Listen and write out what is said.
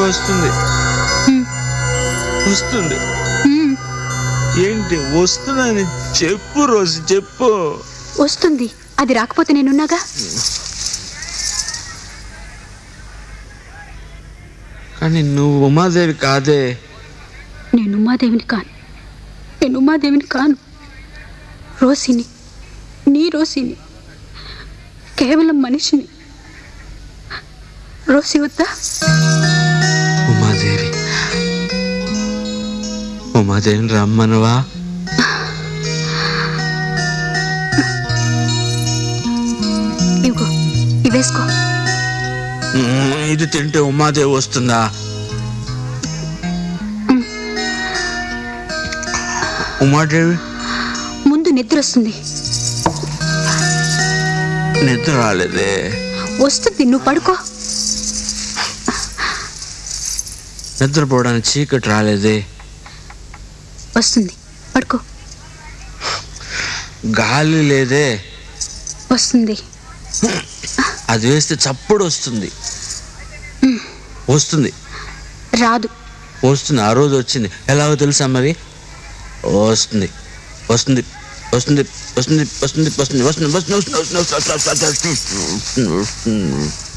వస్తుంది హ్మ్. వస్తుంది హ్మ్. ఏంటి వస్తుందని చెప్పు రోజు చెప్పు వస్తుంది అది రాకపోతే నేనున్నాగా కానీ నువ్వు ఉమాదేవి కాదే నేను ఉమాదేవిని కాను నేను ఉమాదేవిని కాను రోసిని నీ రోసిని కేవలం మనిషిని రోసి వద్దా ఉమాదేవి ఉమాదేవిని రమ్మనవా ఇగో ఇవేసుకో మ్మ్, ఇది తింటే ఉమాదేవి వస్తుందా ఉమాదేవి ముందు నిద్ర వస్తుంది నిద్ర రాలేదే వస్తుంది నువ్వు పడుకో నిద్రపోవడానికి చీకటి రాలేదే వస్తుంది పడుకో గాలి లేదే వస్తుంది అది వేస్తే చప్పుడు వస్తుంది వస్తుంది రాదు వస్తుంది ఆ రోజు వచ్చింది ఎలాగో తెలుసా మరి వస్తుంది వస్తుంది వస్తుంది వస్తుంది వస్తుంది వస్తుంది వస్తుంది వస్తుంది వస్తుంది వస్తుంది వస్తుంది వస్తుంది వస్తుంది వస్తుంది వస్తుంది